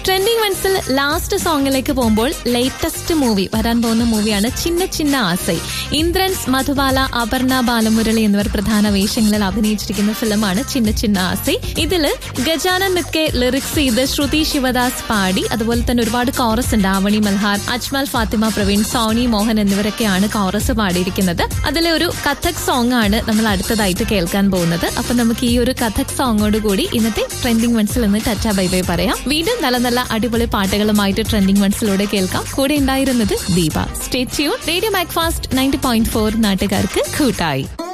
trending വൺസിൽ last സോങ്ങിലേക്ക് പോകുമ്പോൾ latest movie വരാൻ പോകുന്ന മൂവിയാണ് ചിന്ന ചിന്ന ആസൈ ഇന്ദ്രൻസ് മധുബാല അപർണ ബാലമുരളി എന്നിവർ പ്രധാന വേഷങ്ങളിൽ അഭിനയിച്ചിരിക്കുന്ന ഫിലിമാണ് ചിന്ന ചിന്ന ആസൈ ഇതില് ഗജാനൻ മിത്കെ ലിറിക്സ് ചെയ്ത് ശ്രുതി ശിവദാസ് പാടി അതുപോലെ തന്നെ ഒരുപാട് കോറസ് ഉണ്ട് ആവണി മൽഹാർ അജ്മൽ ഫാത്തിമ പ്രവീൺ സോണി മോഹൻ എന്നിവരൊക്കെയാണ് കോറസ് പാടിയിരിക്കുന്നത് അതിലെ ഒരു കഥക് സോങ് ആണ് നമ്മൾ അടുത്തതായിട്ട് കേൾക്കാൻ പോകുന്നത് അപ്പൊ നമുക്ക് ഈ ഒരു കഥക് സോങ്ങോട് കൂടി ഇന്നത്തെ ട്രെൻഡിങ് വൺസിൽ നിന്ന് ടച്ച ബൈ ബൈ പറയാം വീണ്ടും നല്ല നല്ല അടിപൊളി പാട്ടുകളുമായിട്ട് ട്രെൻഡിങ് വൺസിലൂടെ കേൾക്കാം കൂടെ ഉണ്ടായിരുന്നത് Deepa stay tune radio Macfast ninety point four നാട്ടുകാർക്ക് കൂട്ടായി